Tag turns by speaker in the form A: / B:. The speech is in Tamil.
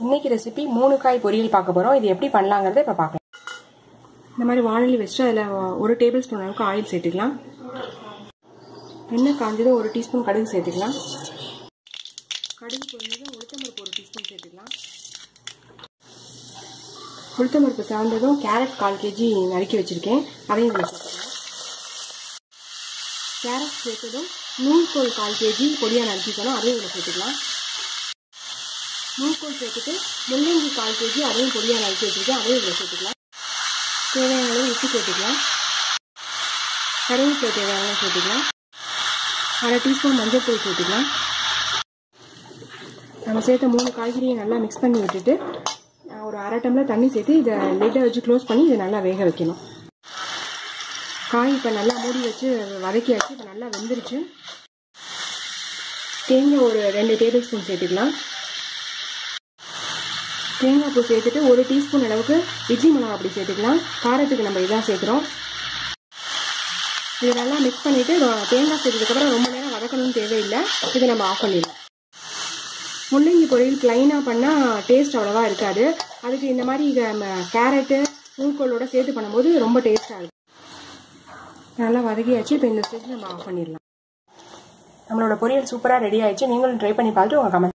A: இன்னைக்கு ரெசிபி மூணு காய் பொரியல் பார்க்க போகிறோம் இது எப்படி பண்ணலாங்கிறத இப்போ பார்க்கலாம் இந்த மாதிரி வானொலி வச்சுட்டு அதில் ஒரு டேபிள் ஸ்பூன் அளவுக்கு ஆயில் சேர்த்துக்கலாம் எண்ணெய் காஞ்சதும் ஒரு டீஸ்பூன் கடுகு சேர்த்துக்கலாம் கடுகு பொரிஞ்சதும் உளுத்தம்பருப்பு ஒரு டீஸ்பூன் சேர்த்துக்கலாம் உளுத்தம்பருப்பு சார்ந்ததும் கேரட் கால் கேஜி நறுக்கி வச்சுருக்கேன் அதையும் இதில் சேர்த்துக்கலாம் கேரட் சேர்த்ததும் நூல்கோல் கால் கேஜி பொடியாக நறுக்கிக்கணும் அதையும் இதில் சேர்த்துக்கலாம் நூல்கோல் சேர்த்துட்டு முள்ளங்கி கால் கேஜி அதையும் பொடியாக நறுக்கி வச்சுருக்கேன் அதையும் இதில் சேர்த்துக்கலாம் தேவையான அளவு உப்பு சேர்த்துக்கலாம் கருவேப்பிலை தேவையான அளவு சேர்த்துக்கலாம் அரை டீஸ்பூன் மஞ்சள் தூள் சேர்த்துக்கலாம் நம்ம சேர்த்த மூணு காய்கறியை நல்லா மிக்ஸ் பண்ணி விட்டுட்டு ஒரு அரை டம்ளர் தண்ணி சேர்த்து இதை லிட்டை வச்சு க்ளோஸ் பண்ணி இதை நல்லா வேக வைக்கணும் காய் இப்போ நல்லா மூடி வச்சு வதக்கியாச்சு இப்போ நல்லா வெந்துருச்சு தேங்காய் ஒரு ரெண்டு டேபிள் ஸ்பூன் சேர்த்துக்கலாம் தேங்காய் பூ சேர்த்துட்டு ஒரு டீஸ்பூன் அளவுக்கு இட்லி மிளகா அப்படி சேர்த்துக்கலாம் காரத்துக்கு நம்ம இதான் சேர்க்குறோம் இதை நல்லா மிக்ஸ் பண்ணிவிட்டு தேங்காய் சேர்த்ததுக்கப்புறம் ரொம்ப நேரம் வதக்கணும்னு தேவையில்லை இதை நம்ம ஆஃப் பண்ணிடலாம் முள்ளங்கி பொரியல் ப்ளைனாக பண்ணால் டேஸ்ட் அவ்வளோவா இருக்காது அதுக்கு இந்த மாதிரி நம்ம கேரட்டு நூல்கோலோட சேர்த்து பண்ணும்போது ரொம்ப டேஸ்ட்டாக இருக்கும் நல்லா வதக்கியாச்சு இப்போ இந்த ஸ்டேஜ் நம்ம ஆஃப் பண்ணிடலாம் நம்மளோட பொரியல் சூப்பராக ரெடி ஆயிடுச்சு நீங்களும் ட்ரை பண்ணி பார்த்துட்டு உங்கள் கமெண்ட்